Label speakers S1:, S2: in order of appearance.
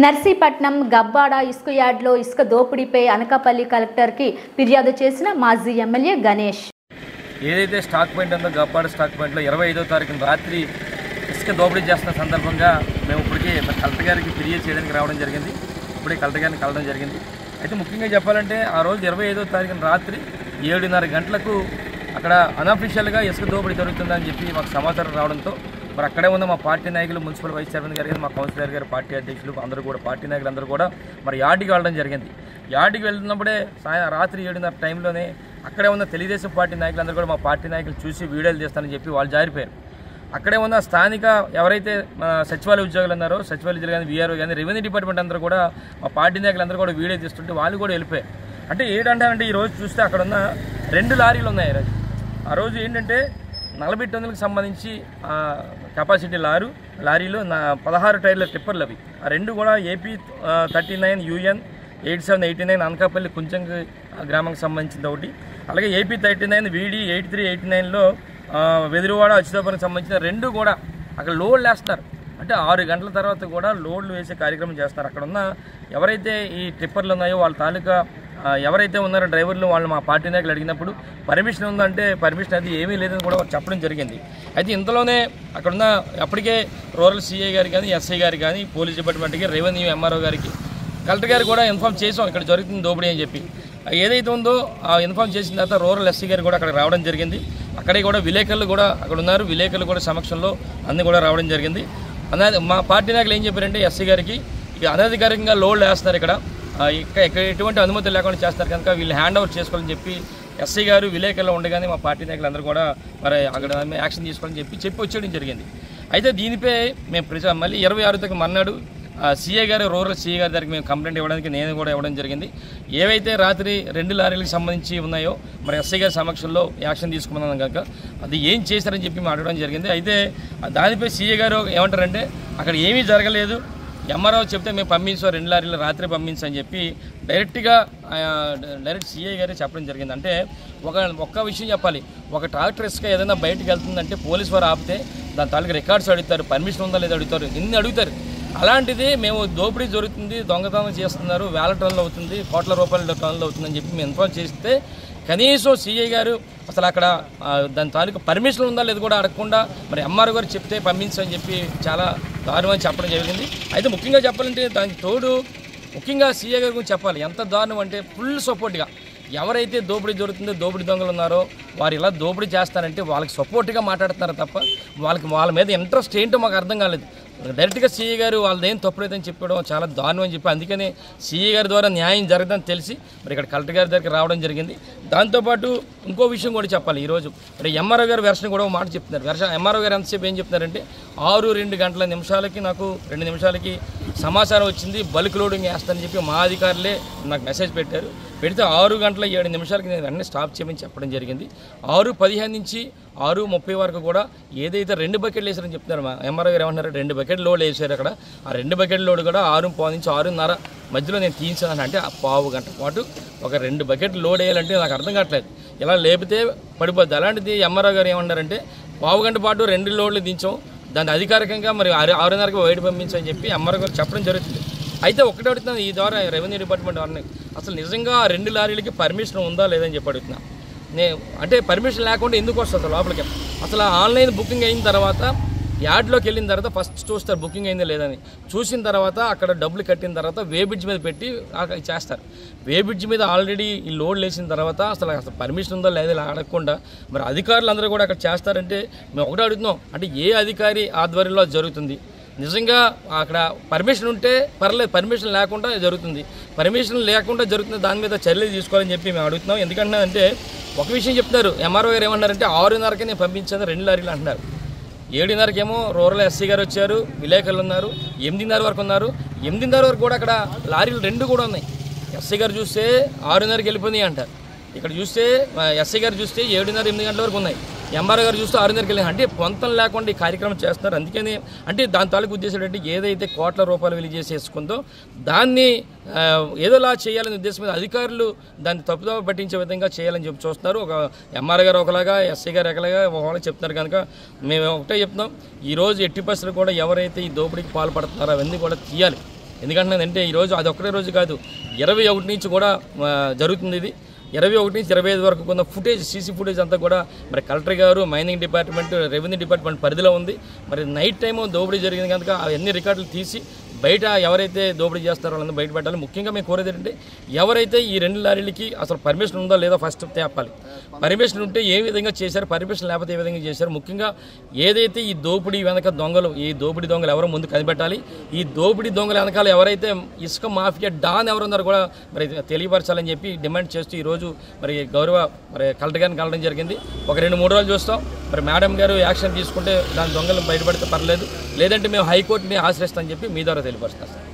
S1: నర్సీపట్నం గబ్బాడ ఇసుక యార్డ్లో ఇసుక దోపిడీపై అనకాపల్లి కలెక్టర్కి ఫిర్యాదు చేసిన మాజీ ఎమ్మెల్యే గణేష్
S2: ఏదైతే స్టాక్ పాయింట్ ఉందో గప్పాడ స్టాక్ పాయింట్లో ఇరవై ఐదో తారీఖున రాత్రి ఇసుక దోపిడీ చేస్తున్న సందర్భంగా మేము ఇప్పటికే మరి కలెక్టర్ గారికి ఫిర్యాదు చేయడానికి రావడం జరిగింది ఇప్పుడే కలెక్టర్ గారిని కలవడం జరిగింది అయితే ముఖ్యంగా చెప్పాలంటే ఆ రోజు ఇరవై ఐదో తారీఖున రాత్రి ఏడున్నర గంటలకు అక్కడ అనఫిషియల్గా ఇసుక దోపిడీ జరుగుతుందని చెప్పి మాకు సమాచారం రావడంతో మరి అక్కడే ఉన్న మా పార్టీ నాయకులు మున్సిపల్ వైస్ చైర్మన్ గారు మా కౌన్సిలర్ గారు పార్టీ అధ్యక్షులు అందరూ కూడా పార్టీ నాయకులు అందరూ కూడా మరి యార్డుకి వెళ్ళడం జరిగింది యార్డుకి వెళ్తున్నప్పుడే సాయం రాత్రి ఏడున్నర టైంలోనే అక్కడే ఉన్న తెలుగుదేశం పార్టీ నాయకులందరూ కూడా మా పార్టీ నాయకులు చూసి వీడియోలు చేస్తానని చెప్పి వాళ్ళు జారిపోయారు అక్కడే ఉన్న స్థానిక ఎవరైతే మన సచివాలయ ఉద్యోగులు ఉన్నారో సచివాలయ ఉద్యోగులు కానీ వీఆర్ఓ కానీ రెవెన్యూ డిపార్ట్మెంట్ అందరూ కూడా మా పార్టీ నాయకులు అందరూ కూడా వీడియో తీస్తుంటే వాళ్ళు కూడా వెళ్ళిపోయారు అంటే ఏంటంటే ఈ రోజు చూస్తే అక్కడ ఉన్న రెండు లారీలు ఉన్నాయి ఈ రోజు ఆ రోజు ఏంటంటే నలభై టన్నులకు సంబంధించి ఆ, కెపాసిటీ లారు లారీలో నా పదహారు టైర్ల టిప్పర్లు అవి ఆ రెండు కూడా AP thirty nine UN eight seven eighty nine Anakapalli Kunchang గ్రామానికి సంబంధించింది ఒకటి అలాగే AP thirty nine VD eight three eighty నైన్లో వెదురువాడ అచ్యుతాపురం సంబంధించిన రెండు కూడా అక్కడ లోడ్లు వేస్తారు అంటే ఆరు గంటల తర్వాత కూడా లోడ్లు వేసే కార్యక్రమం చేస్తారు అక్కడ ఉన్న ఎవరైతే ఈ టిప్పర్లు ఉన్నాయో వాళ్ళ తాలూకా ఆ, ఎవరైతే ఉన్నారో డ్రైవర్లు వాళ్ళు మా పార్టీ నాయకులు అడిగినప్పుడు పర్మిషన్ ఉందంటే పర్మిషన్ అది ఏమీ లేదని కూడా వాళ్ళు చెప్పడం జరిగింది అయితే ఇంతలోనే అక్కడున్న అప్పటికే రూరల్ సిఐ గారు కానీ ఎస్ఐ గారు కానీ పోలీస్ డిపార్ట్మెంట్కి రెవెన్యూ ఎంఆర్ఓ గారికి కలెక్టర్ గారు కూడా ఇన్ఫామ్ చేసాం ఇక్కడ జరుగుతుంది దోపిడీ అని చెప్పి ఏదైతే ఉందో ఆ ఇన్ఫామ్ చేసిన తర్వాత రూరల్ ఎస్సీ గారు కూడా అక్కడ రావడం జరిగింది అక్కడే కూడా విలేకరులు కూడా అక్కడ ఉన్నారు విలేకరులు కూడా సమక్షంలో అన్ని కూడా రావడం జరిగింది అనాది మా పార్టీ నాయకులు ఏం చెప్పారంటే ఎస్సీ గారికి ఇక అనధికారికంగా లోడ్లు వేస్తున్నారు ఇక్కడ ఆ, ఇక్కడ ఇక్కడ ఎటువంటి అనుమతి లేకుండా చేస్తారు కనుక వీళ్ళు హ్యాండ్ ఓవర్ చేసుకోవాలని చెప్పి ఎస్సీ గారు విలేకరులు ఉండగానే మా పార్టీ నాయకులు అందరూ కూడా మరి అక్కడ యాక్షన్ తీసుకోవాలని చెప్పి చెప్పి వచ్చేయడం జరిగింది అయితే దీనిపై మేము ప్రజా మళ్ళీ ఇరవై ఆరు తారీఖు మన్నాడు సీఏ గారు రూరల్ సీఏ గారి దగ్గరికి మేము కంప్లైంట్ ఇవ్వడానికి నేను కూడా ఇవ్వడం జరిగింది ఏవైతే రాత్రి రెండు లారీలకు సంబంధించి ఉన్నాయో మరి ఎస్ఐ గారి సమక్షంలో యాక్షన్ తీసుకున్నాను కనుక అది ఏం చేశారని చెప్పి మాట్లాడడం జరిగింది అయితే దానిపై సీఏ గారు ఏమంటారంటే అక్కడ ఏమీ జరగలేదు ఎంఆర్ఓ చెప్తే మేము పంపించాం రెండు లారీలు రాత్రి పంపించని చెప్పి డైరెక్ట్గా ఆ, డైరెక్ట్ సీఐ గారే చెప్పడం జరిగింది అంటే ఒక ఒక్క విషయం చెప్పాలి ఒక ట్రాక్టర్ ఇసుక ఏదైనా బయటకు వెళ్తుందంటే పోలీస్ వారు ఆపితే దాని తాలూకు రికార్డ్స్ అడుగుతారు పర్మిషన్ ఉందా లేదా అడుగుతారు ఇన్ని అడుగుతారు అలాంటిది మేము దోపిడీ జరుగుతుంది దొంగతనం చేస్తున్నారు వేల టన్నులు అవుతుంది కోట్ల రూపాయల టన్నులు అవుతుందని చెప్పి మేము ఇన్ఫార్మ్ చేస్తే కనీసం సీఐ గారు అసలు అక్కడ ఆ, దాని తాలూకు పర్మిషన్ ఉందా లేదు కూడా అడగకుండా మరి ఎంఆర్ గారు చెప్తే పంపించని చెప్పి చాలా దారుణం అని చెప్పడం జరిగింది అయితే ముఖ్యంగా చెప్పాలంటే దానికి తోడు ముఖ్యంగా సీఏ గారి గురించి చెప్పాలి ఎంత దారుణం అంటే ఫుల్ సపోర్ట్గా ఎవరైతే దోపిడీ జరుగుతుందో దోపిడీ దొంగలు ఉన్నారో వారు ఇలా దోపిడీ చేస్తారంటే వాళ్ళకి సపోర్ట్గా మాట్లాడుతున్నారు తప్ప వాళ్ళకి వాళ్ళ మీద ఇంట్రెస్ట్ ఏంటో మాకు అర్థం కాలేదు డైరెక్ట్గా సీఏ గారు వాళ్ళదేం తప్పు లేదని చెప్పడం చాలా దారుణం అని చెప్పి అందుకనే సీఏ గారి ద్వారా న్యాయం జరగదని తెలిసి మరి ఇక్కడ కలెక్టర్ గారి దగ్గర రావడం జరిగింది దాంతోపాటు ఇంకో విషయం కూడా చెప్పాలి ఈరోజు మరి ఎంఆర్ఓ గారు వెర్షన్ కూడా ఒక మాట చెప్తున్నారు వెర్షన్ ఎంఆర్ఓ గారు ఎంతసేపు ఏం చెప్తున్నారంటే ఆరు రెండు గంటల నిమిషాలకి నాకు రెండు నిమిషాలకి సమాచారం వచ్చింది బల్క్ లోడింగ్ వేస్తానని చెప్పి మా అధికారులే నాకు మెసేజ్ పెట్టారు పెడితే ఆరు గంటల ఏడు నిమిషాలకి నేను వెంటనే స్టాప్ చేయమని చెప్పడం జరిగింది ఆరు పదిహేను నుంచి ఆరు ముప్పై వరకు కూడా ఏదైతే రెండు బకెట్లు వేసారని చెప్తున్నారు మా ఎంఆర్ఓ గారు ఏమంటారు రెండు బకెట్ లోడ్ వేసారు అక్కడ ఆ రెండు బకెట్ లోడ్ కూడా ఆరు పావు నుంచి ఆరున్నర మధ్యలో నేను తీయించాను అంటే ఆ పావు గంట పాటు ఒక రెండు బకెట్లు లోడ్ వేయాలంటే నాకు అర్థం కావట్లేదు ఇలా లేపితే పడిపోద్ది అలాంటిది ఎంఆర్ఓ గారు ఏమన్నారంటే పావు గంట పాటు రెండు లోడ్లు దించాం దాన్ని అధికారికంగా మరి ఆరు ఆరున్నరకి బయట పంపించని చెప్పి ఎంఆర్ఓ గారు చెప్పడం జరుగుతుంది అయితే ఒకటి అడుగుతున్నాను ఈ ద్వారా రెవెన్యూ డిపార్ట్మెంట్ వారిని అసలు నిజంగా ఆ రెండు లారీలకి పర్మిషన్ ఉందా లేదని చెప్పి అడుగుతున్నా నేను అంటే పర్మిషన్ లేకుండా ఎందుకు వస్తుంది లోపలికి అసలు ఆన్లైన్ బుకింగ్ అయిన తర్వాత యార్డ్లోకి వెళ్ళిన తర్వాత ఫస్ట్ చూస్తారు బుకింగ్ అయిందా లేదని చూసిన తర్వాత అక్కడ డబ్బులు కట్టిన తర్వాత వే బ్రిడ్జ్ మీద పెట్టి అక్కడ చేస్తారు వే బ్రిడ్జ్ మీద ఆల్రెడీ ఈ లోడ్లు వేసిన తర్వాత అసలు అసలు పర్మిషన్ ఉందా లేదా ఇలా అడగకుండా మరి అధికారులు అందరూ కూడా అక్కడ చేస్తారంటే మేము ఒకటే అడుగుతున్నాం అంటే ఏ అధికారి ఆధ్వర్యంలో అది జరుగుతుంది నిజంగా అక్కడ పర్మిషన్ ఉంటే పర్లేదు పర్మిషన్ లేకుండా జరుగుతుంది పర్మిషన్ లేకుండా జరుగుతుంది దాని మీద చర్యలు తీసుకోవాలని చెప్పి మేము అడుగుతున్నాం ఎందుకంటే అంటే ఒక విషయం చెప్తున్నారు ఎంఆర్ఓ గారు ఏమన్నారంటే ఆరున్నరకే నేను పంపించాను రెండు లారీలు అంటున్నారు ఏడున్నరకేమో రూరల్ ఎస్సీ గారు వచ్చారు విలేకరులు ఉన్నారు ఎనిమిదిన్నర వరకు ఉన్నారు ఎనిమిదిన్నర వరకు కూడా అక్కడ లారీలు రెండు కూడా ఉన్నాయి ఎస్సీ గారు చూస్తే ఆరున్నరకి వెళ్ళిపోయినాయి అంటారు ఇక్కడ చూస్తే ఆ, ఎస్ఐ గారు చూస్తే ఏడున్నర ఎనిమిది గంటల వరకు ఉన్నాయి ఎంఆర్ఓ గారు చూస్తే ఆరున్నరకి వెళ్ళి అంటే పొంతం లేకుండా ఈ కార్యక్రమం చేస్తున్నారు అందుకని అంటే దాని తాలూకు ఉద్దేశం ఏంటంటే ఏదైతే కోట్ల రూపాయలు విలువ చేసి వేసుకుందో దాన్ని ఆ, ఏదోలా చేయాలనే ఉద్దేశం మీద అధికారులు దాన్ని తప్పుదోవ పట్టించే విధంగా చేయాలని చెప్పి చూస్తున్నారు ఒక ఎంఆర్ గారు ఒకలాగా ఎస్ఐ గారు ఒకలాగా ఒకలా చెప్తున్నారు కనుక మేము ఒకటే చెప్తున్నాం ఈరోజు ఎట్టి పరిస్థితులు కూడా ఎవరైతే ఈ దోపిడీకి పాల్పడుతున్నారో అవన్నీ కూడా తీయాలి ఎందుకంటే ఈరోజు అది ఒక్కటే రోజు కాదు ఇరవై ఒకటి నుంచి కూడా ఆ, జరుగుతుంది ఇది ఇరవై ఒకటి నుంచి ఇరవై ఐదు వరకు కొంత ఫుటేజ్ సీసీ ఫుటేజ్ అంతా కూడా మరి కలెక్టర్ గారు మైనింగ్ డిపార్ట్మెంట్ రెవెన్యూ డిపార్ట్మెంట్ పరిధిలో ఉంది మరి నైట్ టైం దోపిడీ జరిగింది కనుక అవన్నీ రికార్డులు తీసి బయట ఎవరైతే దోపిడీ చేస్తారో వాళ్ళని బయట పెట్టాలి ముఖ్యంగా మేము కోరేది ఏంటంటే ఎవరైతే ఈ రెండు లారీలకి అసలు పర్మిషన్ ఉందో లేదో ఫస్ట్ తేపాలి పర్మిషన్ ఉంటే ఏ విధంగా చేశారు పర్మిషన్ లేకపోతే ఏ విధంగా చేశారు ముఖ్యంగా ఏదైతే ఈ దోపిడీ వెనక దొంగలు ఈ దోపిడీ దొంగలు ఎవరో ముందు కనిపెట్టాలి ఈ దోపిడీ దొంగల వెనకాల ఎవరైతే ఇసుక మాఫియా డాన్ ఎవరున్నారో కూడా మరి తెలియపరచాలని చెప్పి డిమాండ్ చేస్తూ ఈరోజు మరి గౌరవ మరి కలెక్టర్ గారిని కలవడం జరిగింది ఒక రెండు మూడు రోజులు చూస్తాం మరి మేడం గారు యాక్షన్ తీసుకుంటే దాని దొంగలను బయటపడితే పర్లేదు లేదంటే మేము హైకోర్టుని ఆశ్రయిస్తామని చెప్పి మీ ద్వారా తెలియపరుస్తాం సార్